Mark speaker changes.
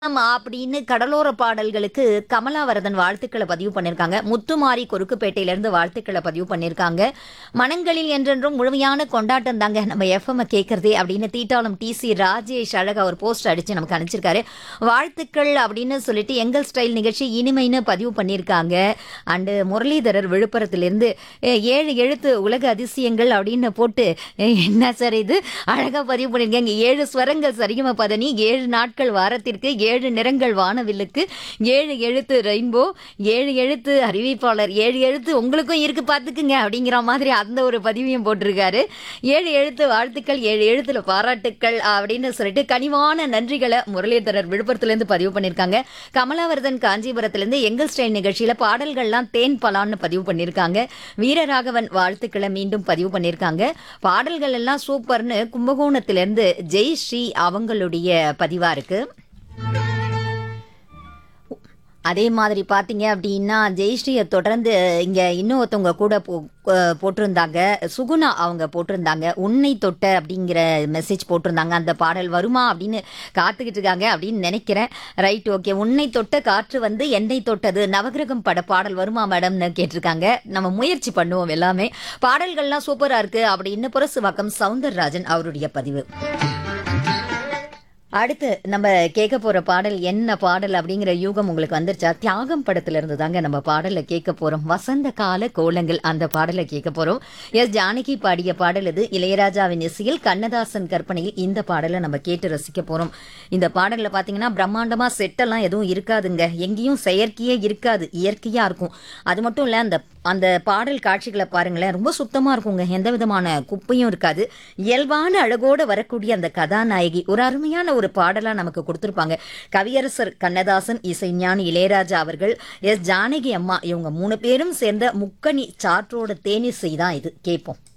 Speaker 1: ஆமா அப்படின்னு கடலோர பாடல்களுக்கு கமலாவரதன் வாழ்த்துக்களை பதிவு பண்ணியிருக்காங்க முத்துமாரி கொருக்குப்பேட்டையில இருந்து வாழ்த்துக்களை பதிவு பண்ணியிருக்காங்க மனங்களில் என்றென்றும் முழுமையான கொண்டாட்டம் தாங்க நம்ம எஃப்எம் கேட்கறதே அப்படின்னு தீட்டாளம் டிசி ராஜேஷ் அழகா ஒரு போஸ்ட் அடிச்சு நமக்கு அனுப்பிச்சிருக்காரு வாழ்த்துக்கள் அப்படின்னு சொல்லிட்டு எங்கள் ஸ்டைல் நிகழ்ச்சி இனிமைன்னு பதிவு பண்ணியிருக்காங்க அண்டு முரளிதரர் விழுப்புரத்திலிருந்து "ஏ, ஏழு எழுத்து உலக அதிசயங்கள் அப்படின்னு போட்டு "ஏ, என்ன சார் இது அழகா பதிவு பண்ணியிருக்காங்க ஏழு ஸ்வரங்கள் சரிகம பதனி ஏழு நாட்கள் வாரத்திற்கு ஏழு நிறங்கள் வானவில்லுக்கு ஏழு எழுத்து ரெயின்போ ஏழு எழுத்து அறிவிப்பாளர் ஏழு எழுத்து உங்களுக்கும் இருக்கு பார்த்துக்குங்க அப்படிங்கிற மாதிரி அந்த ஒரு பதிவையும் போட்டிருக்காரு ஏழு எழுத்து வாழ்த்துக்கள் ஏழு எழுத்துல பாராட்டுக்கள் அப்படின்னு சொல்லிட்டு கனிவான நன்றிகளை முரளிதரர் விழுப்புரத்துலேருந்து பதிவு பண்ணியிருக்காங்க கமலாவர்தன் காஞ்சிபுரத்திலேருந்து எங்கள் ஸ்டைல் நிகழ்ச்சியில பாடல்கள்லாம் தேன் பலான்னு பதிவு பண்ணியிருக்காங்க வீரராகவன் வாழ்த்துக்களை மீண்டும் பதிவு பண்ணியிருக்காங்க பாடல்கள் எல்லாம் சூப்பர்னு கும்பகோணத்திலிருந்து ஜெய் ஸ்ரீ அவங்களுடைய பதிவா இருக்கு அதே மாதிரி பார்த்தீங்க அப்படின்னா ஜெயஸ்ரீயை தொடர்ந்து இங்கே இன்னொருத்தவங்க கூட போ அஹ் போட்டிருந்தாங்க சுகுணா அவங்க போட்டிருந்தாங்க உன்னை தொட்ட அப்படிங்கிற மெசேஜ் போட்டிருந்தாங்க அந்த பாடல் வருமா அப்படின்னு காத்துக்கிட்டு இருக்காங்க அப்படின்னு நினைக்கிறேன் ரைட் ஓகே உன்னை தொட்ட காற்று வந்து என்னை தொட்டது நவகிரகம் பட பாடல் வருமா மேடம்னு கேட்டிருக்காங்க நம்ம முயற்சி பண்ணுவோம் எல்லாமே பாடல்கள்லாம் சூப்பராக இருக்கு அப்படின்னு புரசுவாக்கம் சவுந்தரராஜன் அவருடைய பதிவு அடுத்து நம்ம கேட்க போற பாடல் என்ன பாடல் அப்படிங்கிற யூகம் உங்களுக்கு வந்துருச்சா தியாகம் படத்துல இருந்து தாங்க நம்ம பாடலை கேட்க போறோம் வசந்த கால கோலங்கள் அந்த பாடலை கேட்க போறோம் எஸ் ஜானகி பாடிய பாடல் இது இளையராஜாவின் இசையில் கண்ணதாசன் கற்பனையில் இந்த பாடலை நம்ம கேட்டு ரசிக்க போறோம் இந்த பாடல்ல பாத்தீங்கன்னா பிரம்மாண்டமா செட்டெல்லாம் எதுவும் இருக்காதுங்க எங்கேயும் செயற்கையே இருக்காது இயற்கையா இருக்கும் அது மட்டும் இல்ல அந்த அந்த பாடல் காட்சிகளை பாருங்களேன் ரொம்ப சுத்தமா இருக்குங்க எந்த விதமான குப்பையும் இருக்காது இயல்பான அழகோட வரக்கூடிய அந்த கதாநாயகி ஒரு அருமையான ஒரு பாடலா நமக்கு கொடுத்திருப்பாங்க கவியரசர் கண்ணதாசன் இசைஞானி இளையராஜா அவர்கள் எஸ் ஜானகி அம்மா இவங்க மூணு பேரும் சேர்ந்த முக்கணி சாற்றோட தேனிசை தான் இது கேட்போம்